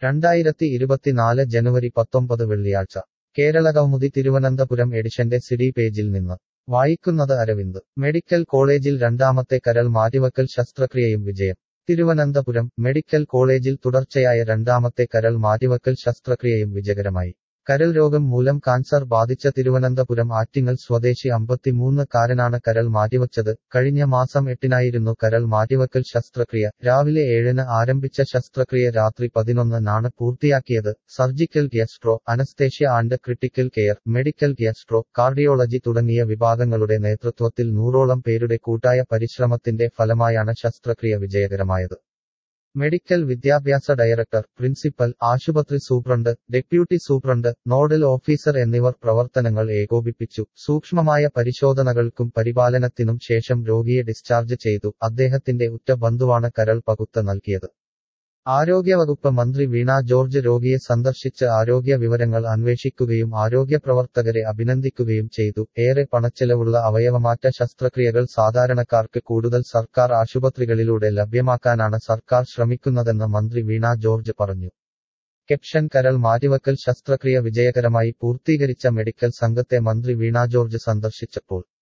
രണ്ടായിരത്തി ഇരുപത്തിനാല് ജനുവരി പത്തൊമ്പത് വെള്ളിയാഴ്ച കേരള കൗമുദി തിരുവനന്തപുരം എഡിഷന്റെ സിഡി പേജിൽ നിന്ന് വായിക്കുന്നത് അരവിന്ദ് മെഡിക്കൽ കോളേജിൽ രണ്ടാമത്തെ കരൾ മാറ്റിവക്കൽ ശസ്ത്രക്രിയയും വിജയം തിരുവനന്തപുരം മെഡിക്കൽ കോളേജിൽ തുടർച്ചയായ രണ്ടാമത്തെ കരൾ മാറ്റിവക്കൽ ശസ്ത്രക്രിയയും വിജയകരമായി കരൾ രോഗം മൂലം കാൻസർ ബാധിച്ച തിരുവനന്തപുരം ആറ്റിങ്ങൽ സ്വദേശി അമ്പത്തിമൂന്ന് കാരനാണ് കരൾ മാറ്റിവച്ചത് കഴിഞ്ഞ മാസം എട്ടിനായിരുന്നു കരൾ മാറ്റിവക്കൽ ശസ്ത്രക്രിയ രാവിലെ ഏഴിന് ആരംഭിച്ച ശസ്ത്രക്രിയ രാത്രി പതിനൊന്നിനാണ് പൂർത്തിയാക്കിയത് surgical gastro anaesthesia and critical care medical gastro cardiology തുടങ്ങിയ വിഭാഗങ്ങളുടെ നേതൃത്വത്തിൽ നൂറോളം പേരുടെ കൂട്ടായ പരിശ്രമത്തിന്റെ ഫലമായാണ് ശസ്ത്രക്രിയ വിജയകരമായത് മെഡിക്കൽ വിദ്യാഭ്യാസ ഡയറക്ടർ പ്രിൻസിപ്പൽ ആശുപത്രി superintendent deputy superintendent nodal officer എന്നിവർ പ്രവർത്തനങ്ങൾ ഏകോപിപ്പിച്ചു സൂക്ഷ്മമായ പരിശോധനകൾക്കും പരിപാലനത്തിനും ശേഷം രോഗിയെ ഡിസ്ചാർജ് ചെയ്തു അദ്ദേഹത്തിന്റെ ഉറ്റ ബന്ധുവാണ് കരൾ പകുത്ത് നൽകിയത് ആരോഗ്യവകുപ്പ് മന്ത്രി വീണ ജോർജ് രോഗിയെ സന്ദർശിച്ച് ആരോഗ്യ വിവരങ്ങൾ അന്വേഷിക്കുകയും ആരോഗ്യ പ്രവർത്തകരെ അഭിനന്ദിക്കുകയും ചെയ്തു ഏറെ പണച്ചെലവുള്ള അവയവമാറ്റ ശസ്ത്രക്രിയകൾ സാധാരണക്കാർക്ക് കൂടുതൽ സർക്കാർ ആശുപത്രികളിലൂടെ ലഭ്യമാക്കാനാണ് സർക്കാർ ശ്രമിക്കുന്നതെന്ന് മന്ത്രി വീണ ജോർജ് പറഞ്ഞു കെപ്ഷൻ കരൾ മാറ്റിവക്കൽ ശസ്ത്രക്രിയ വിജയകരമായി പൂർത്തീകരിച്ച മെഡിക്കൽ സംഘത്തെ മന്ത്രി വീണ ജോർജ് സന്ദർശിച്ചപ്പോൾ